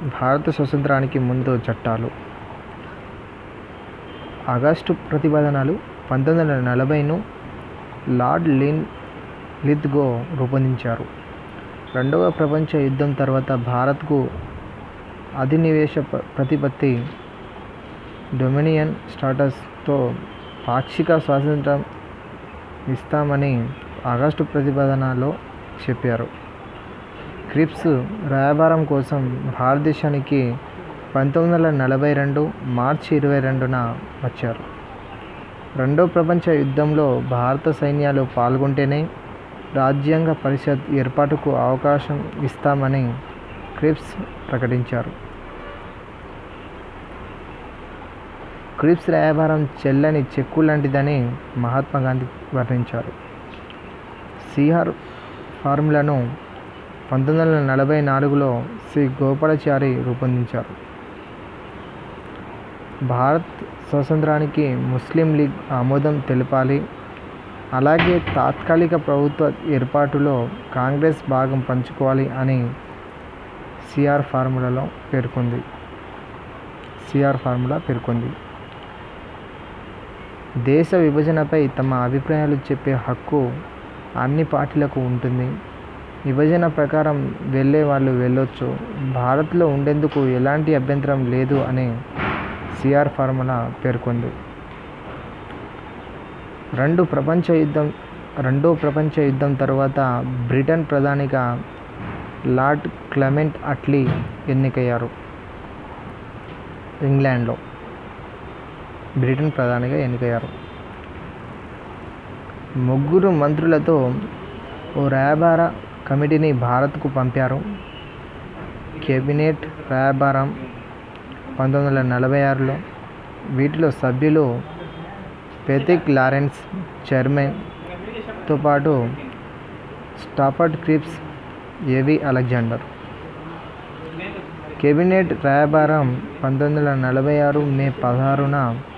భారత స్వతంత్రానికి ముందు చట్టాలు ఆగస్టు ప్రతిపాదనలు పంతొమ్మిది వందల నలభైను లార్డ్ లిన్ లిత్గో రూపొందించారు రెండవ ప్రపంచ యుద్ధం తర్వాత భారత్కు అధినివేశ ప- ప్రతిపత్తి డొమినియన్ స్టాటస్తో పాక్షిక స్వాతంత్రం ఇస్తామని ఆగస్టు ప్రతిపాదనలో చెప్పారు క్రిప్స్ రాయబారం కోసం భారతదేశానికి పంతొమ్మిది వందల నలభై రెండు మార్చి ఇరవై రెండున వచ్చారు రెండో ప్రపంచ యుద్ధంలో భారత సైన్యాలు పాల్గొంటేనే రాజ్యాంగ పరిషత్ ఏర్పాటుకు అవకాశం ఇస్తామని క్రిప్స్ ప్రకటించారు క్రిప్స్ రాయబారం చెల్లని చెక్కు లాంటిదని మహాత్మా గాంధీ వర్ణించారు సిఆర్ ఫార్ములాను పంతొమ్మిది వందల నలభై నాలుగులో శ్రీ గోపాలాచారి రూపొందించారు భారత్ స్వాతంత్రానికి ముస్లిం లీగ్ ఆమోదం తెలపాలి అలాగే తాత్కాలిక ప్రభుత్వ ఏర్పాటులో కాంగ్రెస్ భాగం పంచుకోవాలి అని సిఆర్ ఫార్ములాలో పేర్కొంది సిఆర్ ఫార్ములా పేర్కొంది దేశ విభజనపై తమ అభిప్రాయాలు చెప్పే హక్కు అన్ని పార్టీలకు ఉంటుంది విభజన ప్రకారం వెళ్ళే వాళ్ళు వెళ్ళొచ్చు భారత్లో ఉండేందుకు ఎలాంటి అభ్యంతరం లేదు అని సిఆర్ ఫార్ములా పేర్కొంది రెండు ప్రపంచ యుద్ధం రెండో ప్రపంచ యుద్ధం తర్వాత బ్రిటన్ ప్రధానిగా లార్డ్ క్లెమెంట్ అట్లీ ఎన్నికయ్యారు ఇంగ్లాండ్లో బ్రిటన్ ప్రధానిగా ఎన్నికయ్యారు ముగ్గురు మంత్రులతో ఓ రాయబార కమిటీని భారత్కు పంపారు కేబినెట్ రాయబారం పంతొమ్మిది వందల నలభై ఆరులో వీటిలో సభ్యులు పెతిక్ లారెన్స్ చైర్మన్తో పాటు స్టాఫర్డ్ క్రిప్స్ ఏవి అలెగ్జాండర్ కేబినెట్ రాయబారం పంతొమ్మిది వందల నలభై ఆరు మే పదహారున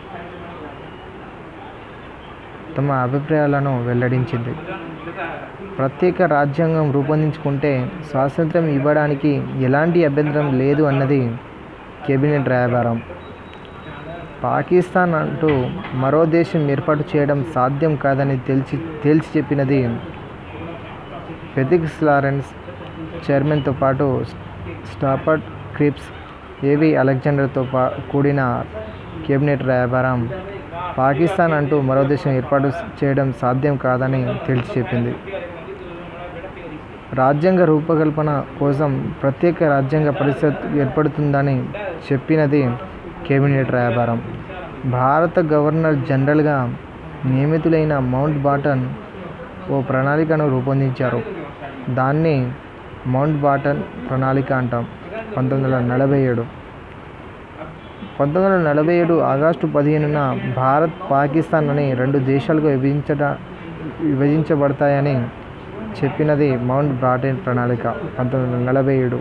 తమ అభిప్రాయాలను వెల్లడించింది ప్రత్యేక రాజ్యాంగం రూపొందించుకుంటే స్వాతంత్రం ఇవ్వడానికి ఎలాంటి అభ్యంతరం లేదు అన్నది కేబినెట్ రాయబారం పాకిస్తాన్ అంటూ మరో దేశం ఏర్పాటు చేయడం సాధ్యం కాదని తెలిసి తేల్చి చెప్పినది ఫెదిక్స్ లారెన్స్ చైర్మన్తో పాటు స్టాపర్డ్ క్రిప్స్ ఏవి అలెగ్జాండర్తో పా కూడిన కేబినెట్ రాయబారం పాకిస్తాన్ అంటూ మరో దేశం ఏర్పాటు చేయడం సాధ్యం కాదని తేల్చి చెప్పింది రాజ్యాంగ రూపకల్పన కోసం ప్రత్యేక రాజ్యాంగ పరిషత్ ఏర్పడుతుందని చెప్పినది కేబినెట్ రాయబారం భారత గవర్నర్ జనరల్గా నియమితులైన మౌంట్ బాటన్ ఓ ప్రణాళికను రూపొందించారు దాన్ని మౌంట్ బాటన్ ప్రణాళిక అంటాం పంతొమ్మిది వందల నలభై ఏడు పంతొమ్మిది వందల నలభై ఏడు ఆగస్టు పదిహేనున భారత్ పాకిస్తాన్ అని రెండు దేశాలుగా విభజించట విభజించబడతాయని చెప్పినది మౌంట్ బాటన్ ప్రణాళిక పంతొమ్మిది వందల నలభై ఏడు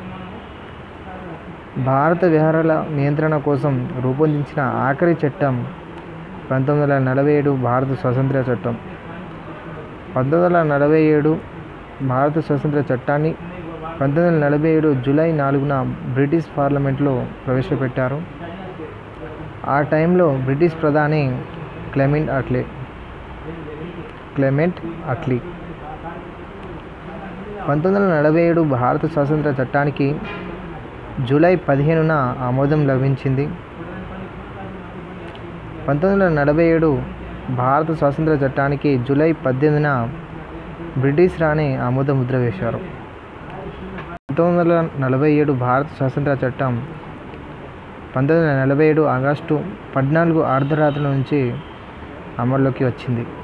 భారత విహారాల నియంత్రణ కోసం రూపొందించిన ఆఖరి చట్టం పంతొమ్మిది వందల నలభై ఏడు భారత స్వాతంత్ర్య చట్టం పంతొమ్మిది వందల నలభై ఏడు భారత స్వాతంత్ర చట్టాన్ని పంతొమ్మిది వందల నలభై ఏడు జూలై నాలుగున బ్రిటిష్ పార్లమెంట్లో ప్రవేశపెట్టారు ఆ టైంలో బ్రిటిష్ ప్రధాని క్లెమెంట్ అట్లీ క్లెమెంట్ అట్లీ పంతొమ్మిది వందల నలభై ఏడు భారత స్వాతంత్ర చట్టానికి జూలై పదిహేనున ఆమోదం లభించింది పంతొమ్మిది వందల నలభై ఏడు భారత స్వాతంత్ర చట్టానికి జూలై పద్దెనిమిదిన బ్రిటిష్ రాణి ఆమోద ముద్ర వేశారు పంతొమ్మిది వందల నలభై ఏడు భారత స్వాతంత్ర చట్టం పంతొమ్మిది వందల నలభై ఏడు ఆగస్టు పద్నాలుగు అర్ధరాత్రి నుంచి అమల్లోకి వచ్చింది